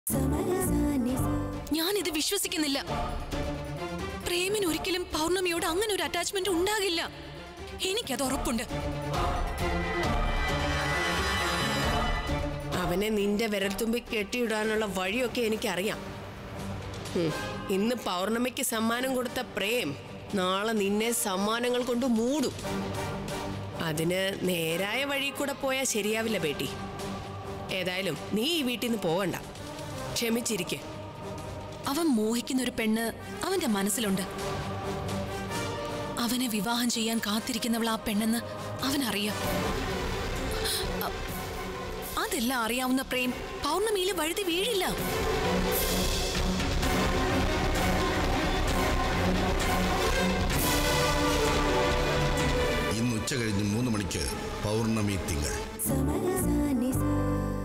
ഞാനിത് വിശ്വസിക്കുന്നില്ല പ്രേമിന് ഒരിക്കലും പൗർണമിയോട് അങ്ങനെ ഒരു അറ്റാച്ച്മെന്റ് ഉണ്ടാകില്ല എനിക്കത് ഉറപ്പുണ്ട് അവനെ നിന്റെ വിരൽത്തുമ്പിൽ കെട്ടിയിടാനുള്ള വഴിയൊക്കെ എനിക്കറിയാം ഉം. ഇന്ന് പൗർണമിക്ക് സമ്മാനം കൊടുത്ത പ്രേം നാളെ നിന്നെ സമ്മാനങ്ങൾ കൊണ്ട് മൂടും അതിന് നേരായ വഴി കൂടെ പോയാൽ ശരിയാവില്ല ബേട്ടി ഏതായാലും നീ ഈ വീട്ടിൽ നിന്ന് പോകണ്ട ക്ഷമിച്ചിരിക്കെ അവൻ മോഹിക്കുന്ന ഒരു പെണ്ണ് അവന്റെ മനസ്സിലുണ്ട് അവനെ വിവാഹം ചെയ്യാൻ കാത്തിരിക്കുന്നവൾ ആ പെണ്ണെന്ന് അവനറിയാം അ- അതെല്ലാം അറിയാവുന്ന പ്രേം പൗർണമിയിൽ വഴുതി വീഴില്ല ഇന്ന് ഉച്ച കഴിഞ്ഞ് മൂന്ന് മണിക്ക് പൗർണമി തിങ്കൾ സമരസാനി